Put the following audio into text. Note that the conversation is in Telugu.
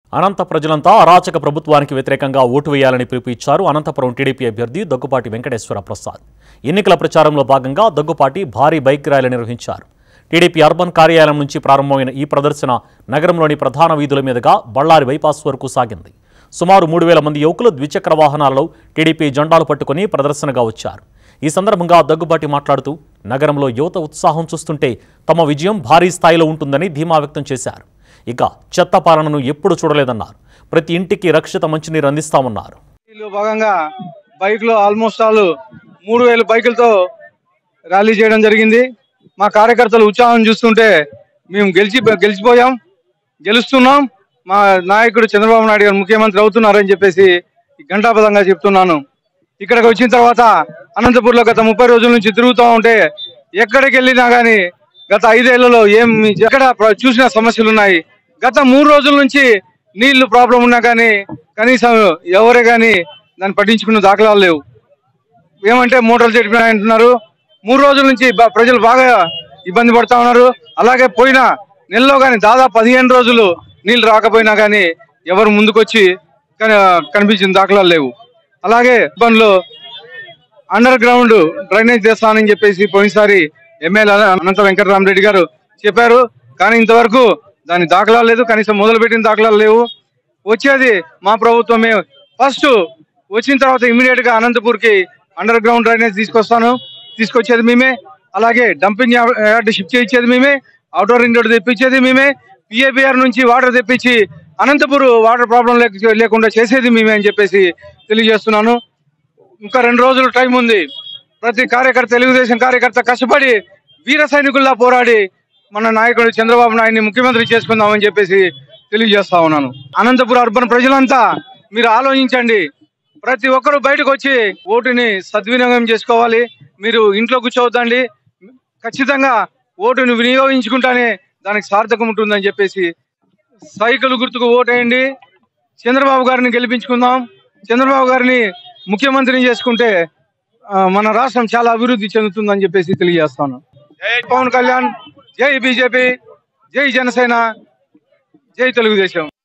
అనంత ప్రజలంతా అరాచక ప్రభుత్వానికి వ్యతిరేకంగా ఓటు వేయాలని పిలుపు ఇచ్చారు అనంతపురం టీడీపీ అభ్యర్థి దగ్గుపాటి వెంకటేశ్వర ప్రసాద్ ఎన్నికల ప్రచారంలో భాగంగా దగ్గుపాటి భారీ బైక్ ర్యాలీ నిర్వహించారు టీడీపీ అర్బన్ కార్యాలయం నుంచి ప్రారంభమైన ఈ ప్రదర్శన నగరంలోని ప్రధాన వీధుల మీదుగా బళ్ళారి బైపాస్ వరకు సాగింది సుమారు మూడు వేల మంది యువకులు ద్విచక్ర వాహనాలలో టీడీపీ జెండాలు పట్టుకుని ప్రదర్శనగా వచ్చారు ఈ సందర్భంగా దగ్గుబాటి మాట్లాడుతూ నగరంలో యువత ఉత్సాహం చూస్తుంటే తమ విజయం భారీ స్థాయిలో ఉంటుందని ధీమా వ్యక్తం చేశారు ఇక చెత్త పాలనను ఎప్పుడు చూడలేదన్నారు ప్రతి ఇంటికి రక్షిత మంచినీరు అందిస్తామన్నారు ర్యాలీలో భాగంగా బైక్లో ఆల్మోస్ట్ ఆల్ మూడు వేల బైకులతో ర్యాలీ చేయడం జరిగింది మా కార్యకర్తలు ఉత్సాహం చూస్తుంటే మేము గెలిచి గెలిచిపోయాం గెలుస్తున్నాం మా నాయకుడు చంద్రబాబు నాయుడు గారు ముఖ్యమంత్రి అవుతున్నారని చెప్పేసి ఘంటాపదంగా చెప్తున్నాను ఇక్కడికి వచ్చిన తర్వాత అనంతపూర్లో గత ముప్పై రోజుల నుంచి తిరుగుతూ ఉంటే ఎక్కడికి వెళ్ళినా కానీ గత ఐదేళ్లలో ఏం ఎక్కడ ప్ర- చూసిన సమస్యలు ఉన్నాయి గత మూడు రోజుల నుంచి నీళ్లు ప్రాబ్లం ఉన్నా కానీ కనీసం ఎవరే కానీ దాన్ని పట్టించుకున్న దాఖలాలు లేవు ఏమంటే మోటార్లు చెడిపోయినాయి అంటున్నారు మూడు రోజుల నుంచి బ- ప్రజలు బాగా ఇబ్బంది పడతా ఉన్నారు అలాగే పోయిన నెలలో కానీ దాదాపు పదిహేను రోజులు నీళ్లు రాకపోయినా కానీ ఎవరు ముందుకొచ్చి కన- కనిపించిన దాఖలాలు లేవు అలాగే ఇబ్బందులు అండర్ గ్రౌండ్ డ్రైనేజ్ చేస్తానని చెప్పేసి పోయినసారి ఎమ్మెల్యే అనంత వెంకటరామరెడ్డి గారు చెప్పారు కానీ ఇంతవరకు దాని దాఖలాలు లేదు కనీసం మొదలుపెట్టిన దాఖలాలు లేవు వచ్చేది మా ప్రభుత్వమే ఫస్ట్ వచ్చిన తర్వాత ఇమీడియట్ గా అనంతపూర్ కి అండర్ గ్రౌండ్ డ్రైనేజ్ తీసుకొస్తాను తీసుకొచ్చేది మేమే అలాగే డంపింగ్ యార్డ్ షిఫ్ట్ చేయించేది మేమే అవుటర్ రింగ్ రోడ్ తెప్పించేది మేమే పిఏబిఆర్ నుంచి వాటర్ తెప్పించి అనంతపూర్ వాటర్ ప్రాబ్లం లేకుండా చేసేది మేమే అని చెప్పేసి తెలియజేస్తున్నాను ఇంకా రెండు రోజులు టైం ఉంది ప్రతి కార్యకర్త తెలుగుదేశం కార్యకర్త కష్టపడి వీర సైనికుల్లా పోరాడి మన నాయకుడు చంద్రబాబు నాయుడిని ముఖ్యమంత్రి చేసుకుందామని చెప్పేసి తెలియజేస్తా ఉన్నాను అనంతపురం అర్బన్ ప్రజలంతా మీరు ఆలోచించండి ప్రతి ఒక్కరు బయటకు వచ్చి ఓటుని సద్వినియోగం చేసుకోవాలి మీరు ఇంట్లో కూర్చోవద్దండి ఖచ్చితంగా ఓటుని వినియోగించుకుంటానే దానికి సార్థకం ఉంటుందని చెప్పేసి సైకిల్ గుర్తుకు ఓటేయండి చంద్రబాబు గారిని గెలిపించుకుందాం చంద్రబాబు గారిని ముఖ్యమంత్రిని చేసుకుంటే ఆ, మన రాష్ట్రం చాలా అభివృద్ధి చెందుతుందని చెప్పేసి తెలియజేస్తాను జై పవన్ కళ్యాణ్ జై బీజేపీ జై జనసేన జై తెలుగుదేశం